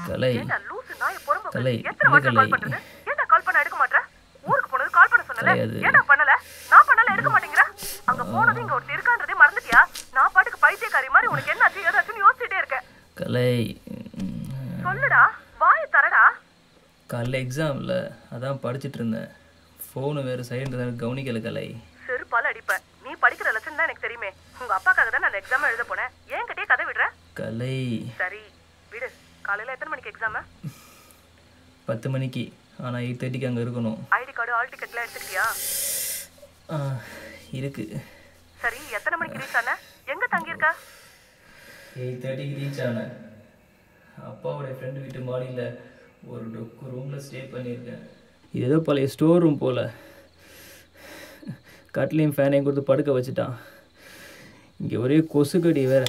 கலை ஏண்டா லூசு நாய பொறுப்பு கலை, எத்தனை இல்ல வாட்டி கலை. கால் பண்றது ஏண்டா கால் பண்ண எடுக்க மாட்டற ஊருக்கு போனது கால் பண்ண சொன்னல கலை, அது- ஏண்டா பண்ணல நான் பண்ணல எடுக்க மாட்டேங்கிற அங்க போனது இங்க ஒருத்தர் இருக்கான்றதே மறந்துட்டியா நான் பாட்டுக்கு பைத்தியக்காரி மாதிரி உனக்கு என்ன ஆச்சு ஏதாச்சும் யோசிச்சுட்டே இருக்கேன் கலை ம், சொல்லுடா வாயை தரடா காலைல எக்ஸாமில் அதான் படிச்சிட்டு இருந்தேன் ஃபோனு வேறு சைடு கவனிக்கல கலை செருப்பால அடிப்ப நீ படிக்கிற லட்சம் தான் எனக்கு தெரியுமே உங்க அப்பாக்காக தான் நான் எக்ஸாம் எழுத போனேன் ஏன் கிட்டே கதை விடுற கலை சரி விடு காலையில எத்தனை மணிக்கு எக்ஸாம் பத்து மணிக்கு ஆனால் எயிட் தேர்ட்டிக்கு அங்கே இருக்கணும் ஐடி கார்டு ஆல் டிக்கெட்லாம் எடுத்துக்கிட்டியா ஆ, இருக்கு சரி எத்தனை மணிக்கு ரீச் ஆன எங்க தங்கியிருக்க எயிட் தேர்ட்டிக்கு ரீச் ஆனேன் அப்பாவோடைய ஃப்ரெண்டு வீட்டு மாடியில் ஒரு ரூமில் ஸ்டே பண்ணியிருக்கேன் இது ஏதோ பழைய ஸ்டோர் ரூம் போல் கட்லையும் ஃபேனையும் கொடுத்து படுக்க வச்சுட்டான் இங்கே ஒரே கொசுக்கடி வேற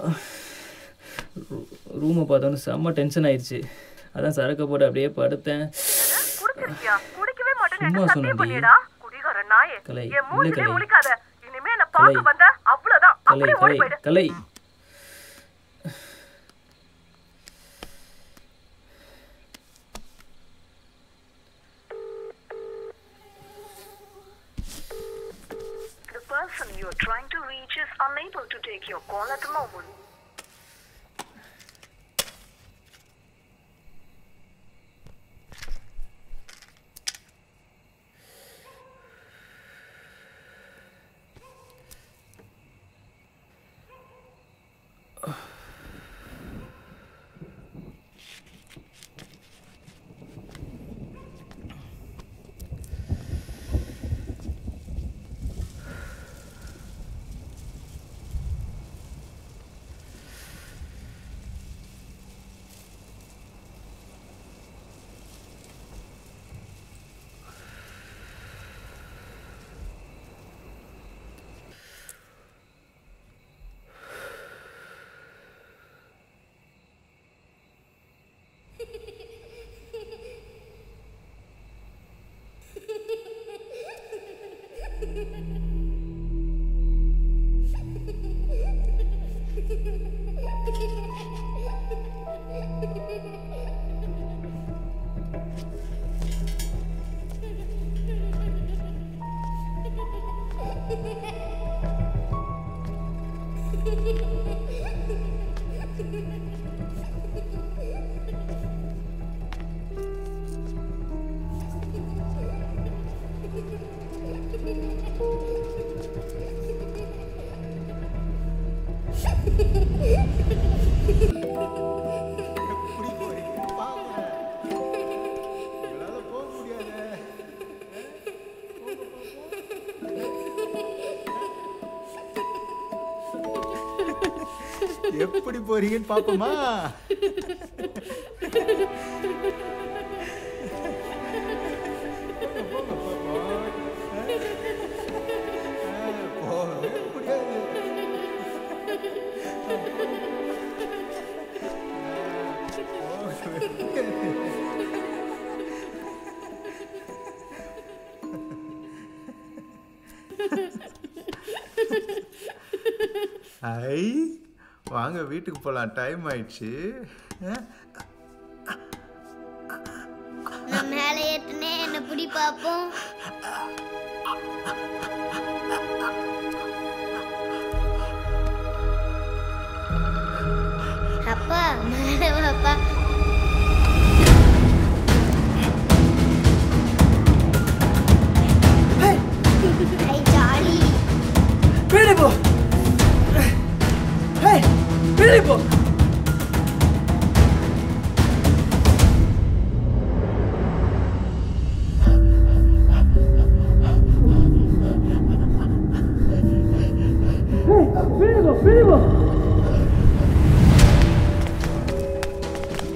ரூமை பார்த்தோன்னு செம்ம டென்ஷன் ஆயிடுச்சு அதான் சரக்கு போட்டு அப்படியே படுத்தேன் குடிச்சிருக்கியா குடிக்கவே மாட்டேன்னு சும்மா எனக்கு சத்தியம் சொன்னேன்டி. பண்ணியடா குடிகார நாயே கலை, என் இல்ல மூஞ்சிலே கலை. முழிக்காத இனிமே என்ன கலை. பார்க்க வந்த அவ்வளவுதான் கலை அப்படியே ஓடி கலை போயிடு கலை The person you are trying to reach is unable to take your call at the moment. எப்படி போறீங்க பாவம் உங்களால போக முடியாது எப்படி போறீங்கன்னு பாப்போமா போங்க, போங்க, பாப்போம். ஆ, போகவே முடியாது போகவே முடியாது ஐ வாங்க வீட்டுக்கு போகலாம் டைம் ஆயிடுச்சு ஆ? நான் மேலே ஏத்துனே என்ன புடி பாப்போம் அப்பா மேலே வாப்பா ஐ ஜாலி பின்னாடி போ ஹேய் பின்னாடி போ பின்னாடி போ பின்னாடி போ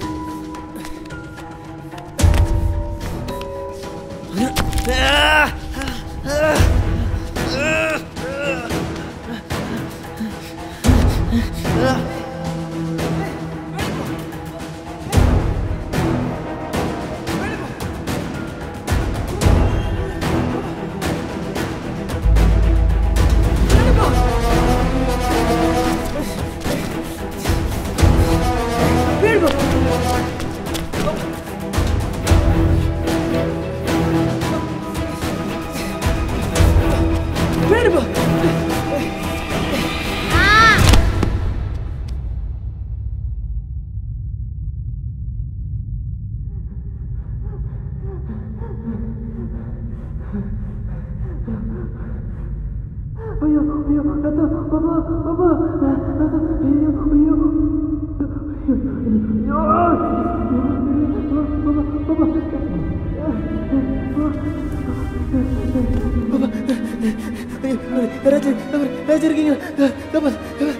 யாராச்சும் யாராச்சும் இருக்கீங்க காப்பாத்து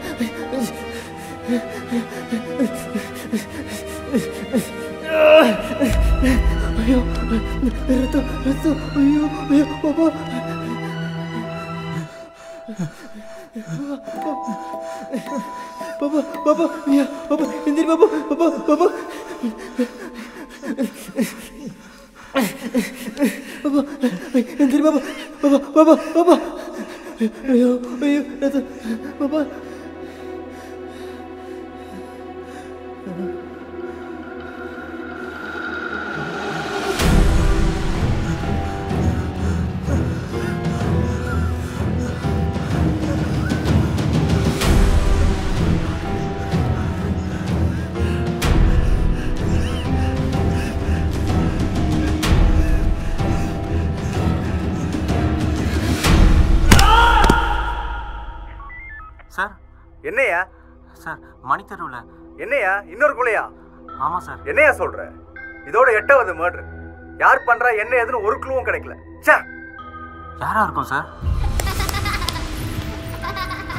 ஐயோ ரத்தம் ரத்தம் ஐயோ ஐயோ பாப்பா பாப்பா பாப்பா ஐயா பாப்பா எந்திரி பாப்பா பாப்பா பாப்பா பாப்பா எந்திரி பாப்பா பாப்பா பாப்பா பாப்பா ஐயோ ஐயோ ரத்தம் பாப்பா சார் என்னையா சார் மணித்தருவில் என்னையா இன்னொரு கொலையா ஆமாம் சார் என்னையா சொல்ற இதோட எட்டாவது மர்டர் யார் பண்றா என்ன ஏதுன்னு ஒரு க்ளூவும் கிடைக்கல ச்சே யாராக இருக்கும் சார்